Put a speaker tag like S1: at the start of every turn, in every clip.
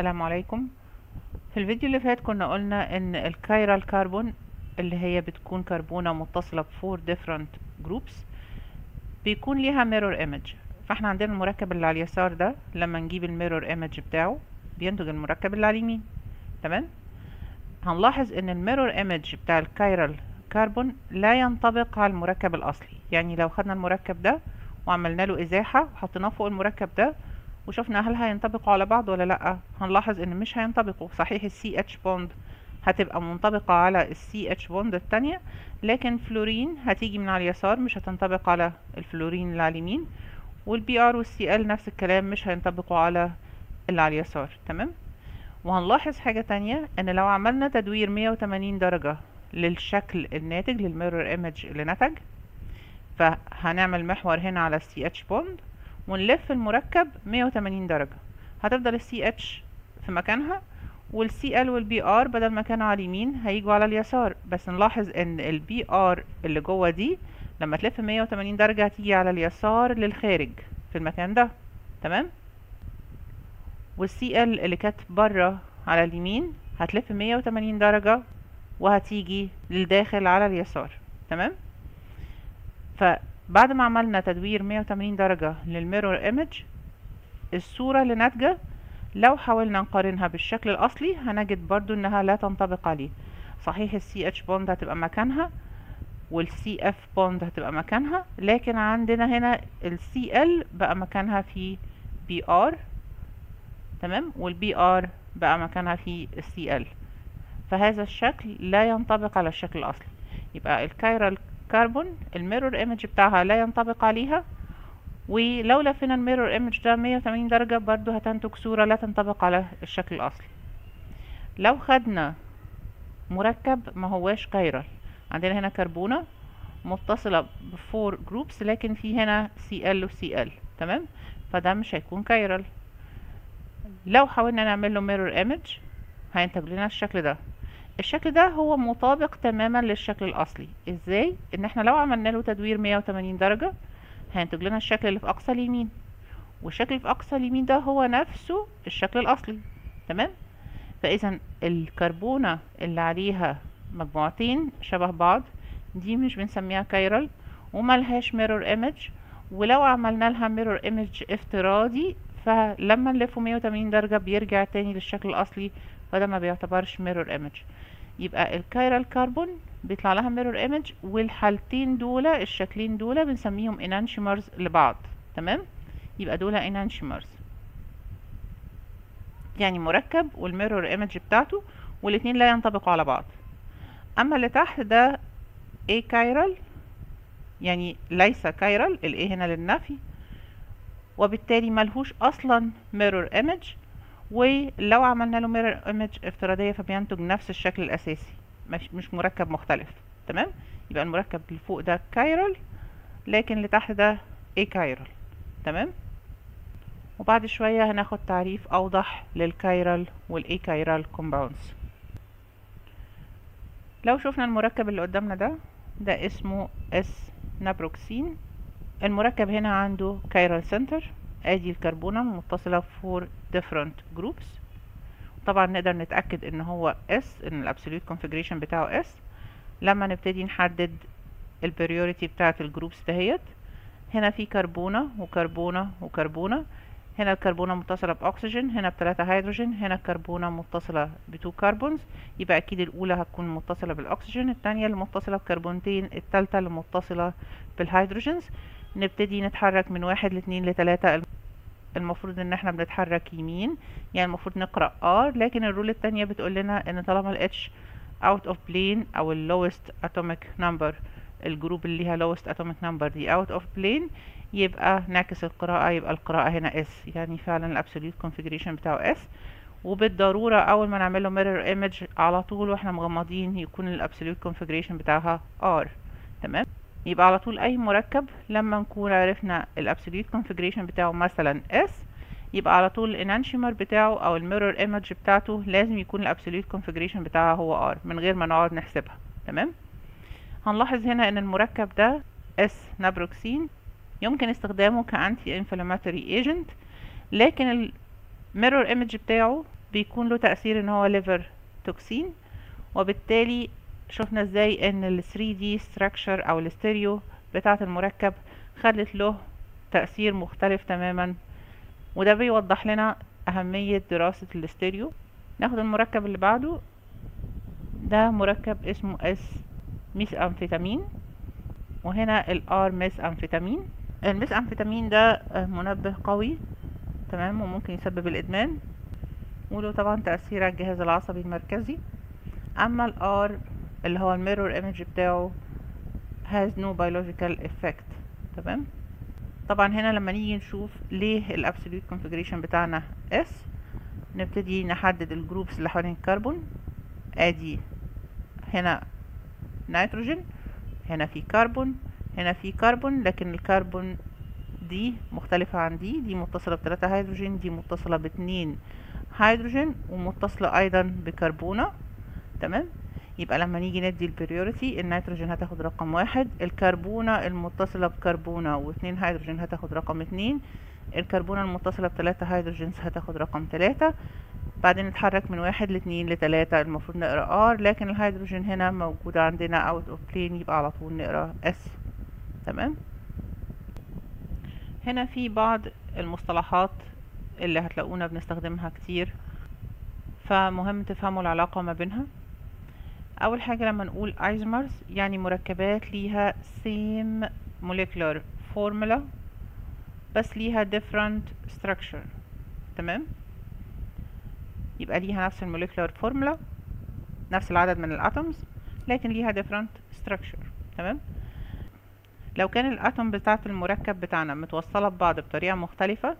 S1: السلام عليكم في الفيديو اللي فات كنا قلنا ان الكايرال كربون اللي هي بتكون كربونة متصلة بفور different groups بيكون ليها mirror image فاحنا عندنا المركب اللي على اليسار ده لما نجيب الميرور ايمج بتاعه بينتج المركب اللي على اليمين تمام هنلاحظ ان الميرور ايمج بتاع الكايرال كربون لا ينطبق على المركب الاصلي يعني لو خدنا المركب ده وعملنا له ازاحة وحطيناه فوق المركب ده وشفنا هل هينطبقوا على بعض ولا لا هنلاحظ ان مش هينطبقوا صحيح السي اتش بوند هتبقى منطبقة على السي اتش بوند التانية لكن فلورين هتيجي من على اليسار مش هتنطبق على الفلورين اللي على اليمين والبي ار والسي ال نفس الكلام مش هينطبقوا على اللي على اليسار تمام وهنلاحظ حاجة تانية ان لو عملنا تدوير 180 درجة للشكل الناتج للميرور ايمج اللي نتج فهنعمل محور هنا على السي اتش بوند ونلف المركب 180 درجة هتفضل السي اتش في مكانها والسي ال والبي ار بدل ما كانوا على اليمين هيجوا على اليسار بس نلاحظ ان البي ار اللي جوه دي لما تلف 180 درجة هتيجي على اليسار للخارج في المكان ده تمام والسي ال اللي كانت بره على اليمين هتلف 180 درجة وهتيجي للداخل على اليسار تمام فبعد ما عملنا تدوير 180 درجة للميرور ايمج الصورة اللي ناتجة لو حاولنا نقارنها بالشكل الاصلي هنجد برضو انها لا تنطبق عليه صحيح السي اتش بوند هتبقى مكانها والسي اف بوند هتبقى مكانها لكن عندنا هنا السي ال بقى مكانها في بي ار تمام والبي ار بقى مكانها في السي ال فهذا الشكل لا ينطبق على الشكل الاصلي يبقى الكايرال كربون الميرور ايمج بتاعها لا ينطبق عليها ولو لفينا الميرور ايمج ده 180 درجة برضو هتنتج صورة لا تنطبق على الشكل الاصلي لو خدنا مركب ما هواش كايرال عندنا هنا كربونة متصلة بفور جروبس لكن في هنا سي ال وسي ال تمام فده مش هيكون كايرال لو حاولنا نعمل له ميرور ايمج هينتج لنا الشكل ده الشكل ده هو مطابق تماما للشكل الاصلي ازاي ان احنا لو عملنا له تدوير 180 درجة هينتج لنا الشكل اللي في اقصى اليمين والشكل اللي في اقصى اليمين ده هو نفسه الشكل الاصلي تمام فاذا الكربونة اللي عليها مجموعتين شبه بعض دي مش بنسميها كايرال وملهاش ميرور ايمج ولو عملنا لها ميرور ايمج افتراضي فلما نلفه 180 درجة بيرجع تاني للشكل الاصلي فده ما بيعتبرش ميرور ايمج يبقى الكايرال كربون بيطلع لها ميرور ايمج والحالتين دول الشكلين دول بنسميهم انانشيمرز لبعض تمام يبقى دول انانشيمرز يعني مركب والميرور ايمج بتاعته والاتنين لا ينطبقوا على بعض اما اللي تحت ده اي كايرال يعني ليس كايرال الاي هنا للنفي وبالتالي ملهوش اصلا ميرور ايمج ولو عملنا له ميرور ايمج افتراضيه فبينتج نفس الشكل الاساسي مش مش مركب مختلف تمام يبقى المركب اللي فوق ده كايرال لكن اللي تحت ده اي كايرال تمام وبعد شويه هناخد تعريف اوضح للكايرال والاي كايرال كومباوندز لو شفنا المركب اللي قدامنا ده ده اسمه اس نابروكسين المركب هنا عنده كايرال سنتر ادي الكربونة متصلة فور different groups طبعا نقدر نتأكد ان هو اس ان الابسوليوت كونفيجريشن بتاعه اس لما نبتدي نحدد البريوريتي بتاعة الجروبس دهيت هنا في كربونة وكربونة وكربونة هنا الكربونة متصلة بأكسجين هنا بتلاتة هيدروجين هنا الكربونة متصلة بتو كربونز يبقى أكيد الأولى هتكون متصلة بالأكسجين التانية اللي متصلة بكربونتين التالتة اللي متصلة بالهيدروجينز نبتدي نتحرك من واحد لاتنين لتلاتة المفروض ان احنا بنتحرك يمين يعني المفروض نقرأ R لكن الرول التانية بتقول لنا ان طالما ال H out of plane او ال lowest atomic number الجروب اللي ليها lowest atomic number دي out of plane يبقى نعكس القراءة يبقى القراءة هنا S يعني فعلا الابسوليوت كونفيجريشن بتاعه S وبالضرورة أول ما نعمله mirror image على طول واحنا مغمضين يكون الابسوليوت كونفيجريشن بتاعها R تمام يبقى على طول اي مركب لما نكون عرفنا الابسوليوت كونفيجريشن بتاعه مثلا S يبقى على طول الانانشيمر بتاعه او الميرور ايمج بتاعته لازم يكون الابسوليوت كونفيجريشن بتاعها هو R من غير ما نقعد نحسبها تمام هنلاحظ هنا ان المركب ده S نابروكسين يمكن استخدامه كأنتي انفلاماتوري ايجنت لكن الميرور ايمج بتاعه بيكون له تأثير ان هو ليفر توكسين وبالتالي شفنا ازاي ان ال 3D structure او الاستيريو بتاعة المركب خلت له تأثير مختلف تماما وده بيوضح لنا أهمية دراسة الاستيريو ناخد المركب اللي بعده ده مركب اسمه اس ميس أمفيتامين وهنا الار ميس أمفيتامين الميس أمفيتامين ده منبه قوي تمام وممكن يسبب الإدمان وله طبعا تأثير على الجهاز العصبي المركزي أما الار اللي هو الميرور ايمج بتاعه has no biological effect تمام طبعا هنا لما نيجي نشوف ليه الابسوليوت كونفيجريشن بتاعنا اس نبتدي نحدد الجروبس اللي حوالين الكربون ادي هنا نيتروجين هنا في كربون هنا في كربون لكن الكربون دي مختلفة عن دي دي متصلة بثلاثة هيدروجين دي متصلة باتنين هيدروجين ومتصلة ايضا بكربونة تمام يبقى لما نيجي ندي البريوريتي النيتروجين هتاخد رقم واحد الكربونة المتصلة بكربونة واتنين هيدروجين هتاخد رقم اتنين الكربونة المتصلة بتلاتة هيدروجينز هتاخد رقم تلاتة بعدين نتحرك من واحد لاتنين لتلاتة المفروض نقرا ار لكن الهيدروجين هنا موجودة عندنا اوت اوف بلين يبقى على طول نقرا اس تمام هنا في بعض المصطلحات اللي هتلاقونا بنستخدمها كتير فمهم تفهموا العلاقة ما بينها اول حاجة لما نقول ايزومرز يعني مركبات ليها same molecular formula بس ليها different structure تمام يبقى ليها نفس الموليكولار فورمولا نفس العدد من الاتومز لكن ليها different structure تمام لو كان الاتوم بتاعة المركب بتاعنا متوصلة ببعض بطريقة مختلفة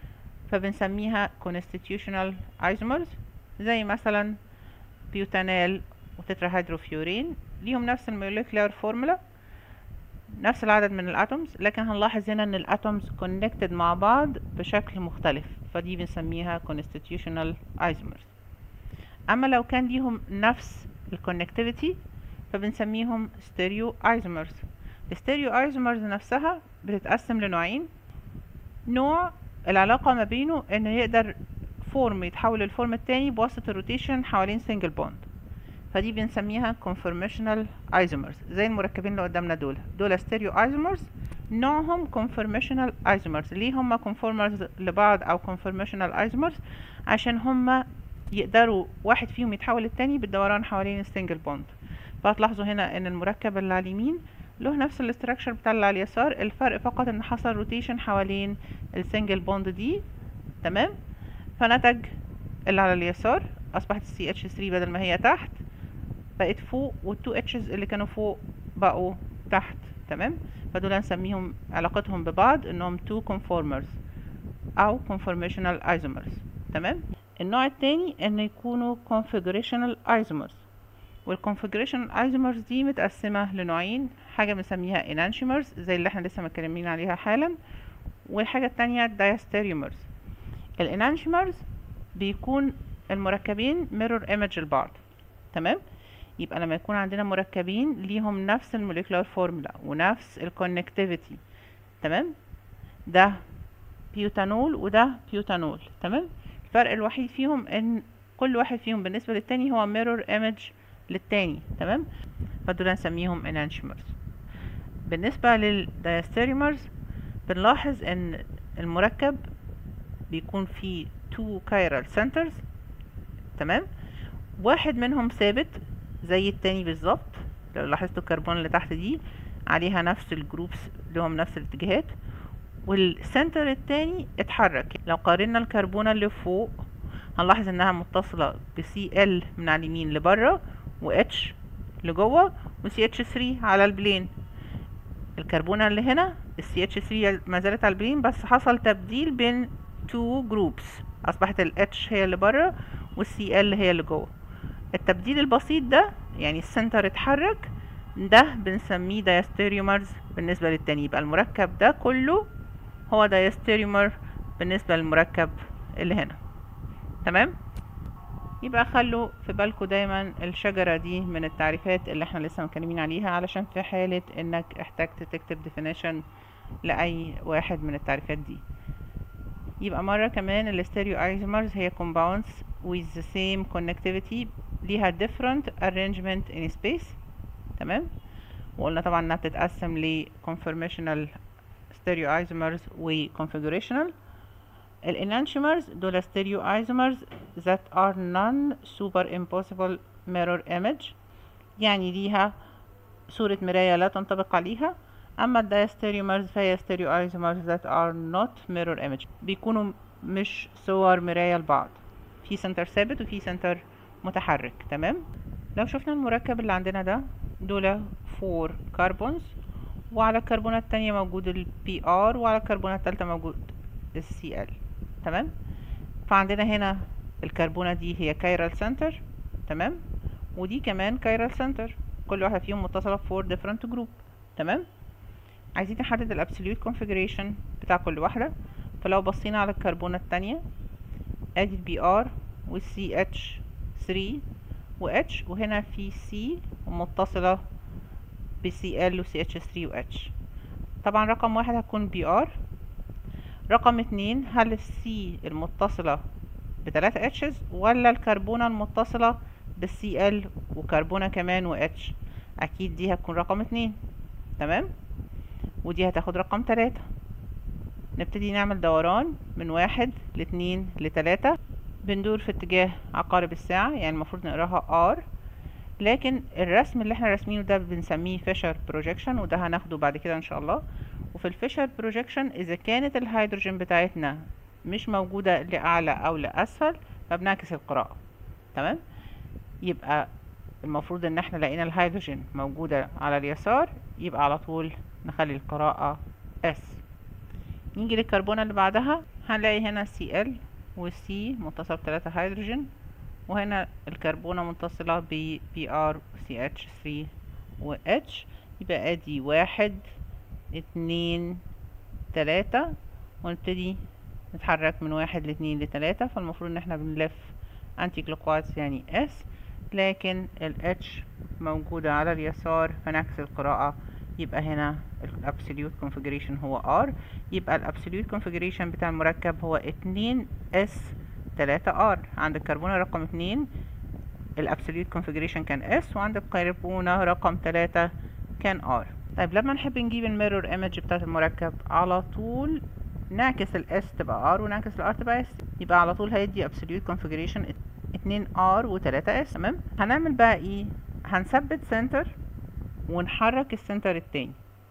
S1: فبنسميها constitutional isomers زي مثلا بيوتانال وتتراهيدروفيورين ليهم نفس الموليكولار فورمولا نفس العدد من الاتومز لكن هنلاحظ هنا ان الاتومز connected مع بعض بشكل مختلف فدي بنسميها constitutional isomers اما لو كان ليهم نفس الكونكتيفيتي فبنسميهم ستيريو ايزومرز الستيريو ايزومرز نفسها بتتقسم لنوعين نوع العلاقة ما بينه انه يقدر فورم يتحول للفورم التاني بواسطة الروتيشن حوالين سنجل بوند فدي بنسميها conformational isomers زي المركبين اللي قدامنا دول دول ستيريو ايزومرز نوعهم conformational isomers ليه هما conformers لبعض او conformational isomers عشان هما يقدروا واحد فيهم يتحول للتاني بالدوران حوالين السنجل بوند فهتلاحظوا هنا ان المركب اللي على اليمين له نفس الاستراكشر بتاع اللي على اليسار الفرق فقط ان حصل روتيشن حوالين السنجل بوند دي تمام فنتج اللي على اليسار اصبحت السي اتش 3 بدل ما هي تحت بقت فوق والتو اتشز اللي كانوا فوق بقوا تحت تمام فدول هنسميهم علاقتهم ببعض انهم تو conformers او conformational isomers تمام النوع التاني ان يكونوا configurational isomers والconfiguration isomers دي متقسمة لنوعين حاجة بنسميها enantiomers زي اللي احنا لسه متكلمين عليها حالا والحاجة التانية diastereomers الانانشيمرز بيكون المركبين mirror image لبعض تمام يبقى لما يكون عندنا مركبين ليهم نفس الموليكولار فورمولا ونفس الكونكتيفيتي تمام ده بيوتانول وده بيوتانول تمام الفرق الوحيد فيهم ان كل واحد فيهم بالنسبة للتاني هو mirror image للتاني تمام فدول هنسميهم enantiomers بالنسبة للدياستيريومرز بنلاحظ ان المركب بيكون فيه two chiral centers تمام واحد منهم ثابت زي التاني بالظبط لو لاحظتوا الكربون اللي تحت دي عليها نفس الجروبس لهم نفس الاتجاهات والسنتر التاني اتحرك لو قارنا الكربونة اللي فوق هنلاحظ انها متصلة ب Cl من على اليمين لبره و H لجوه و CH3 على البلين الكربونة اللي هنا ال CH3 ما زالت على البلين بس حصل تبديل بين two groups اصبحت ال H هي اللي بره وال Cl هي اللي جوه التبديل البسيط ده يعني السنتر اتحرك ده بنسميه دايستيريومرز بالنسبة للتاني يبقى المركب ده كله هو دايستيريومر بالنسبة للمركب اللي هنا تمام يبقى خلوا في بالكم دايما الشجرة دي من التعريفات اللي احنا لسه مكلمين عليها علشان في حالة انك احتجت تكتب definition لأي واحد من التعريفات دي يبقى مرة كمان الستيريو ايزومرز هي compounds with the same connectivity ليها different arrangement in space تمام وقلنا طبعا انها بتتقسم ل conformational stereoisomers و configurational الانانشيمرز دول stereoisomers that are non superimposable mirror image يعني ليها صورة مراية لا تنطبق عليها أما الدايستيريومرز فهي stereoisomers that are not mirror image بيكونوا مش صور مراية لبعض في سنتر ثابت وفي سنتر متحرك تمام لو شفنا المركب اللي عندنا ده دول فور كربونز وعلى الكربونة التانية موجود ال PR وعلى الكربونة التالتة موجود ال Cl تمام فعندنا هنا الكربونة دي هي كايرال سنتر تمام ودي كمان كايرال سنتر كل واحدة فيهم متصلة بفور ديفرنت جروب تمام عايزين نحدد الابسوليوت كونفيجريشن بتاع كل واحدة فلو بصينا على الكربونة التانية ادي البي ار والسي اتش 3 و اتش وهنا في سي متصلة ب سي ال و سي اتش 3 و اتش طبعا رقم واحد هتكون بي ار رقم اتنين هل السي المتصلة بتلاتة اتشز ولا الكربونة المتصلة بالسي ال وكربونة كمان و اتش اكيد دي هتكون رقم اتنين تمام ودي هتاخد رقم تلاتة نبتدي نعمل دوران من واحد لاتنين لتلاتة بندور في اتجاه عقارب الساعة يعني المفروض نقراها R لكن الرسم اللي احنا راسمينه ده بنسميه فيشر بروجيكشن وده هناخده بعد كده ان شاء الله وفي الفيشر بروجيكشن اذا كانت الهيدروجين بتاعتنا مش موجودة لأعلى أو لأسفل فبنعكس القراءة تمام يبقى المفروض ان احنا لقينا الهيدروجين موجودة على اليسار يبقى على طول نخلي القراءة S نيجي للكربونة اللي بعدها هنلاقي هنا Cl و C متصل بتلاتة هيدروجين وهنا الكربونة متصلة ب Br CH3 و H يبقى ادي واحد اتنين تلاتة ونبتدي نتحرك من واحد لاتنين لتلاتة فالمفروض ان احنا بنلف انتي كلوكوايز يعني S لكن ال H موجودة على اليسار فنعكس القراءة يبقى هنا الابسوليوت كونفيجريشن هو R يبقى الابسوليوت كونفيجريشن بتاع المركب هو اتنين S تلاتة R عند الكربونة رقم اتنين الابسوليوت كونفيجريشن كان S وعند الكربونة رقم تلاتة كان R طيب لما نحب نجيب الميرور ايمج بتاعت المركب على طول نعكس الاس تبقى R ونعكس الار تبقى S يبقى على طول هيدي absolute configuration اتنين R وتلاتة S تمام هنعمل بقى ايه هنثبت سنتر ونحرك السنتر التاني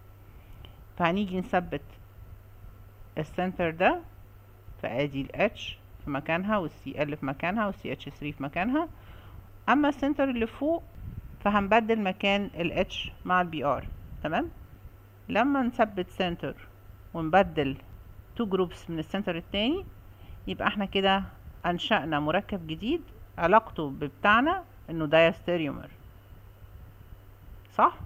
S1: فهنيجي نثبت السنتر ده فادي ال H في مكانها وال CL في مكانها وال CH3 في مكانها اما السنتر اللي فوق فهنبدل مكان ال H مع ال BR تمام لما نثبت سنتر ونبدل تو جروبس من السنتر التاني يبقى احنا كده انشأنا مركب جديد علاقته بتاعنا انه دايستيريومر صح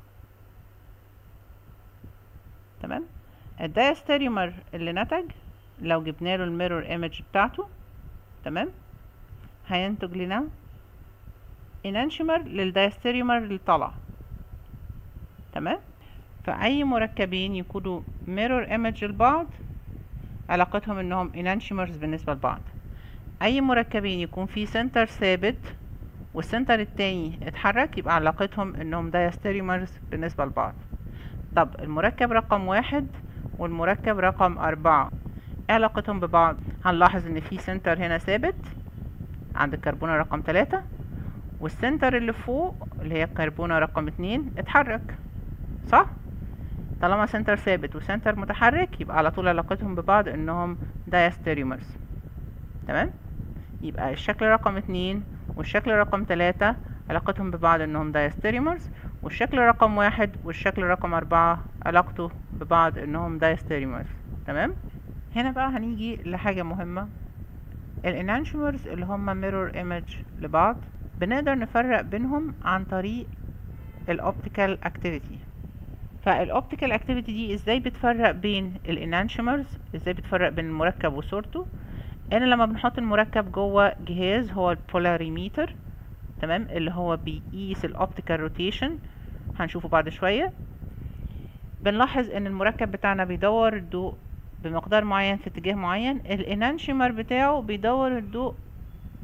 S1: تمام الدايستيريومر اللي نتج لو جبنا له الميرور ايمج بتاعته تمام هينتج لنا انانشيمر للدايستيريومر اللي طلع تمام فأي مركبين يكونوا mirror image لبعض علاقتهم انهم enantiomers بالنسبة لبعض أي مركبين يكون في سنتر ثابت والسنتر التاني اتحرك يبقى علاقتهم انهم diastereomers بالنسبة لبعض طب المركب رقم واحد والمركب رقم أربعة ايه علاقتهم ببعض هنلاحظ ان في سنتر هنا ثابت عند الكربونة رقم تلاتة والسنتر اللي فوق اللي هي الكربونة رقم اتنين اتحرك صح طالما سنتر ثابت وسنتر متحرك يبقى على طول علاقتهم ببعض انهم diastereomers تمام يبقى الشكل رقم اتنين والشكل رقم تلاتة علاقتهم ببعض انهم diastereomers والشكل رقم واحد والشكل رقم اربعة علاقته ببعض انهم diastereomers تمام هنا بقى هنيجي لحاجة مهمة الانانشومرز اللي هم mirror image لبعض بنقدر نفرق بينهم عن طريق الاوبتيكال اكتيفيتي فالاوبتيكال اكتيفيتي دي ازاي بتفرق بين الانانشومرز ازاي بتفرق بين المركب وصورته انا لما بنحط المركب جوه جهاز هو البولاريميتر تمام اللي هو بيقيس الاوبتيكال روتيشن هنشوفه بعد شويه بنلاحظ ان المركب بتاعنا بيدور الضوء بمقدار معين في اتجاه معين الانانشيمر بتاعه بيدور الضوء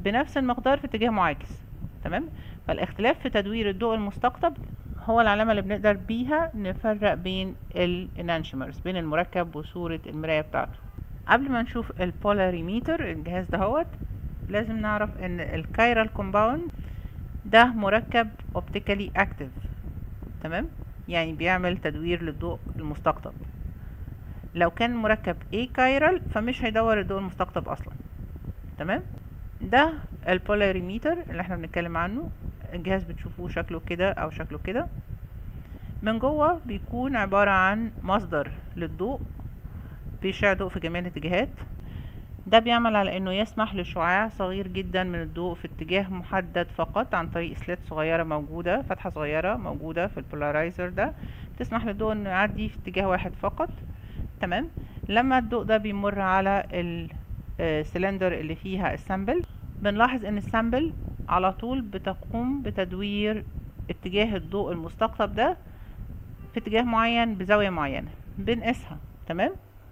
S1: بنفس المقدار في اتجاه معاكس تمام فالاختلاف في تدوير الضوء المستقطب هو العلامة اللي بنقدر بيها نفرق بين الانانشيمرز بين المركب وصورة المراية بتاعته قبل ما نشوف البولاريميتر الجهاز دهوت لازم نعرف ان الكايرال كومباوند ده مركب اوبتيكالي اكتف تمام يعني بيعمل تدوير للضوء المستقطب لو كان مركب اي كايرال فمش هيدور الضوء المستقطب اصلا تمام ده البولاريميتر اللي احنا بنتكلم عنه الجهاز بتشوفوه شكله كده او شكله كده من جوه بيكون عبارة عن مصدر للضوء بيشع ضوء في جميع الاتجاهات ده بيعمل على انه يسمح لشعاع صغير جدا من الضوء في اتجاه محدد فقط عن طريق سليت صغيرة موجودة فتحة صغيرة موجودة في البولارايزر ده تسمح للضوء انه يعدي في اتجاه واحد فقط تمام لما الضوء ده بيمر على السلندر اللي فيها السامبل بنلاحظ ان السامبل على طول بتقوم بتدوير اتجاه الضوء المستقطب ده في اتجاه معين بزاوية معينة بنقيسها تمام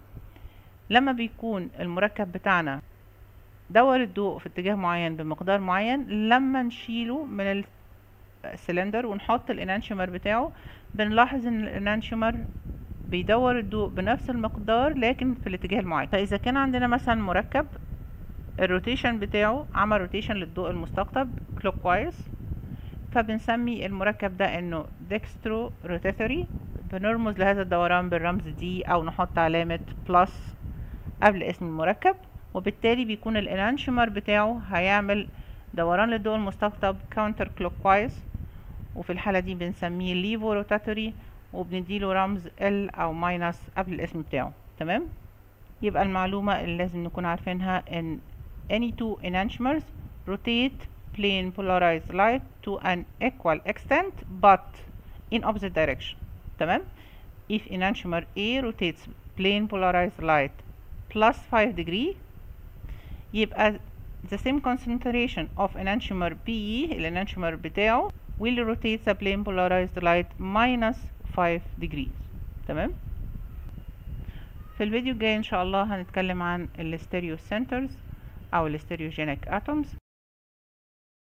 S1: لما بيكون المركب بتاعنا دور الضوء في اتجاه معين بمقدار معين لما نشيله من السلندر ونحط الانانشيمر بتاعه بنلاحظ ان الانانشيمر بيدور الضوء بنفس المقدار لكن في الاتجاه المعاكس فاذا كان عندنا مثلا مركب الروتيشن بتاعه عمل روتيشن للضوء المستقطب كلوك وايز فبنسمي المركب ده انه ديكسترو روتيتوري بنرمز لهذا الدوران بالرمز دي او نحط علامة بلس قبل اسم المركب وبالتالي بيكون الانانشيمر بتاعه هيعمل دوران للضوء المستقطب كاونتر كلوك وايز وفي الحالة دي بنسميه ليفو روتاتوري وبنديله رمز L أو ماينس قبل الاسم بتاعه تمام يبقى المعلومة اللي لازم نكون عارفينها ان any two enantiomers rotate plane polarized light to an equal extent but in opposite direction تمام if enantiomer A rotates plane polarized light plus 5 degree يبقى the same concentration of enantiomer B الانانشيومر بتاعه will rotate the plane polarized light minus 5 degrees تمام في الفيديو الجاي ان شاء الله هنتكلم عن الستيريو سنترز او الستيريوجينيك اتومز